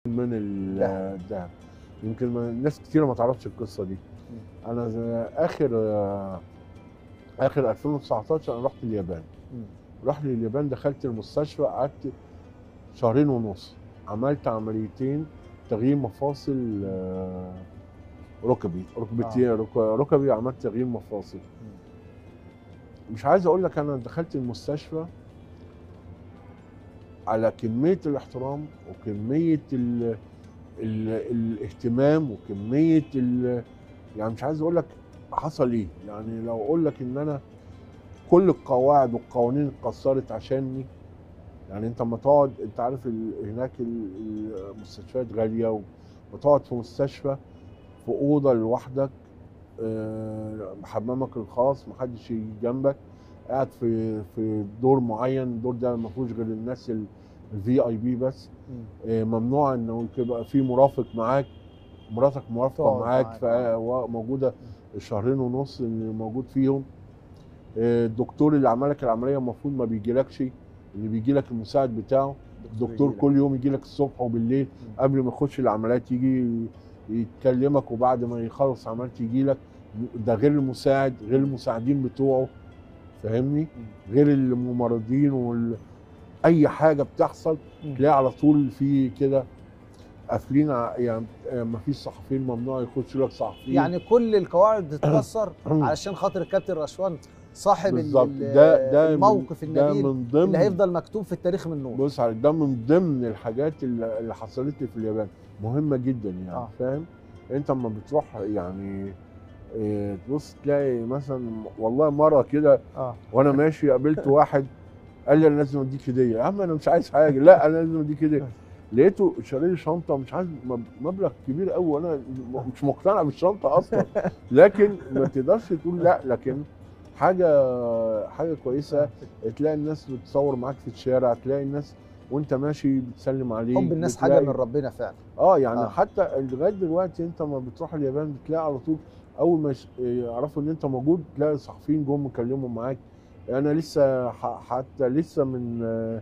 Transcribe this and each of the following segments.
من ال- الذهب يمكن ما- ناس كتير ما تعرفش القصه دي انا ز- اخر آه، اخر 2019 انا رحت اليابان مم. رحت لليابان دخلت المستشفى قعدت شهرين ونص عملت عمليتين تغيير مفاصل آه، ركبي ركبتين رك- ركبي عملت تغيير مفاصل مش عايز اقول لك انا دخلت المستشفى على كميه الاحترام وكميه ال ال الاهتمام وكميه ال يعني مش عايز اقول لك حصل ايه يعني لو اقول لك ان انا كل القواعد والقوانين اتكسرت عشاني يعني انت لما تقعد انت عارف ال- هناك ال- المستشفيات غاليه وتقعد في مستشفى في اوضه لوحدك آه، بحمامك الخاص محدش يجي جنبك قاعد في في دور معين الدور ده ما فيهوش غير الناس الفي اي بي بس مم. آه، ممنوع انه يبقى في مرافق معاك مراتك مرافقه تقعد معاك معاك، ف- موجوده الشهرين ونص اللي موجود فيهم آه، الدكتور اللي عمل لك العمليه المفروض ما بيجيلكش اللي بيجي لك المساعد بتاعه الدكتور يجيلك. كل يوم يجي لك الصبح وبالليل مم. قبل ما يخش العمليات يجي يتكلمك وبعد ما يخلص عمليات يجي لك ده غير المساعد غير المساعدين بتوعه فاهمني غير الممرضين وال... اي حاجه بتحصل مم. تلاقي على طول في كده قافلين ع- يعني ما فيش صحفيين ممنوع يخش لك صحفيين يعني كل القواعد بتتكسر علشان خاطر الكابتن رشوان صاحب ال- بالظبط ال- ده ده الموقف من ده النبيل من ضمن اللي هيفضل مكتوب في التاريخ من نور بص على ده من ضمن الحاجات اللي اللي حصلت لي في اليابان مهمه جدا يعني آه. آه. فاهم انت لما بتروح يعني إيه، تبص تلاقي مثلا والله مره كده اه وانا ماشي قابلت واحد قال لي انا لازم اديك هديه يا عم انا مش عايز حاجه لا انا لازم اديك هديه لقيته شاري لي شنطه مش عايز مب- مبلغ كبير قوي وانا م- مش مقتنع بالشنطه اصلا لكن ما تقدرش تقول لا لكن حاجه حاجه كويسه تلاقي الناس بتصور معاك في الشارع تلاقي الناس وانت ماشي بتسلم عليك حب الناس حاجه بتلاقي- من ربنا فعلا اه يعني آه. آه. حتى لغايه دلوقتي انت ما بتروح اليابان بتلاقي على طول اول ما يش- يعرفوا ان انت موجود تلاقي صحفيين جم يكلموا معاك انا لسه ح- حتى لسه من آه،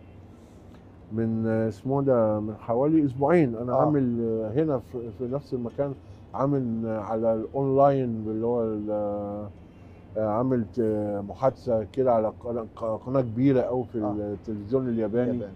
من آه، اسمه ده من حوالي اسبوعين انا آه. آه. عامل آه، هنا في, في نفس المكان عامل آه، على الاونلاين اللي هو ال- آه، آه، عامل آه، محادثه كده على قناه قناه كبيره قوي في آه. التلفزيون الياباني اليابان.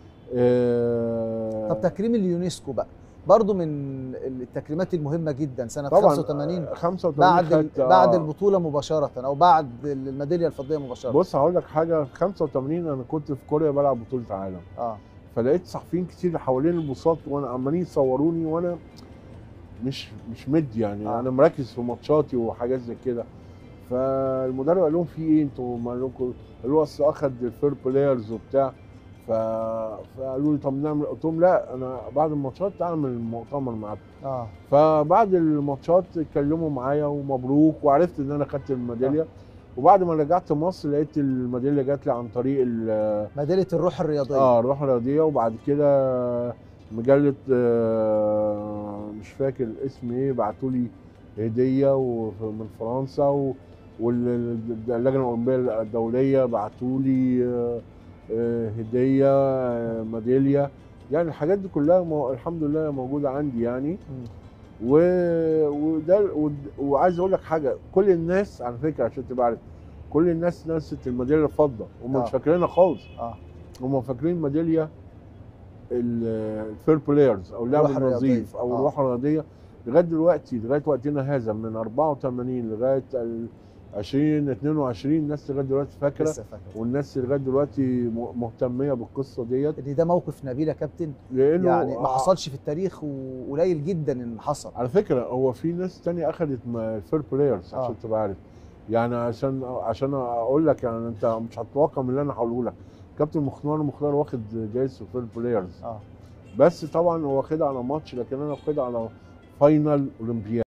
آه، طب تكريم اليونسكو بقى برضو من التكريمات المهمه جدا سنه طبعا 85 آه، 85 بعد ال- خدت- بعد آه. البطوله مباشره او بعد الميداليه الفضيه مباشره بص هقول لك حاجه في 85 انا كنت في كوريا بلعب بطوله عالم اه فلقيت صحفيين كتير حوالين البساط وانا عمالين يصوروني وانا مش مش مدي يعني آه. آه. انا مركز في ماتشاتي وحاجات زي كده فالمدرب قال لهم في ايه انتوا مالكم قالوا اصل اخد الفير بلايرز وبتاع ف... فقالوا لي طب نعمل قلت لهم لا انا بعد الماتشات اعمل مؤتمر معاكم اه فبعد الماتشات اتكلموا معايا ومبروك وعرفت ان انا خدت الميداليه وبعد ما رجعت مصر لقيت الميداليه جات لي عن طريق ال- ميداليه الروح الرياضيه اه الروح الرياضيه وبعد كده مجله آه، مش فاكر الاسم ايه بعتوا لي هديه وف- من فرنسا و- واللجنه الاولمبيه الدوليه بعتوا لي آه، آه، هديه آه، ميداليه يعني الحاجات دي كلها مو- الحمد لله موجوده عندي يعني مم. و... وده ود- وعايز اقول لك حاجه كل الناس على فكره عشان تبقى عارف كل الناس نست الميداليه الفضه هم آه. مش فاكرينها خالص اه هم فاكرين ميداليه الفير بلايرز او اللعب الروح الرياضية. النظيف او آه. الروح الرياضيه لغايه دلوقتي لغايه وقتنا هذا من 84 لغايه ال 20 22 الناس لغايه دلوقتي فاكره لسه فاكر والناس لغايه دلوقتي م- مهتميه بالقصه ديت ان ده موقف نبيل يا كابتن لانه يعني ما آه، حصلش في التاريخ وقليل جدا ان حصل على فكره هو في ناس تانية اخذت الفير بلايرز آه. عشان تبقى عارف يعني عشان عشان اقول لك يعني انت مش هتتوقع من اللي انا هقوله لك كابتن مختار مختار واخد جايزه الفير بلايرز اه بس طبعا هو واخدها على ماتش لكن انا واخدها على فاينل اولمبياد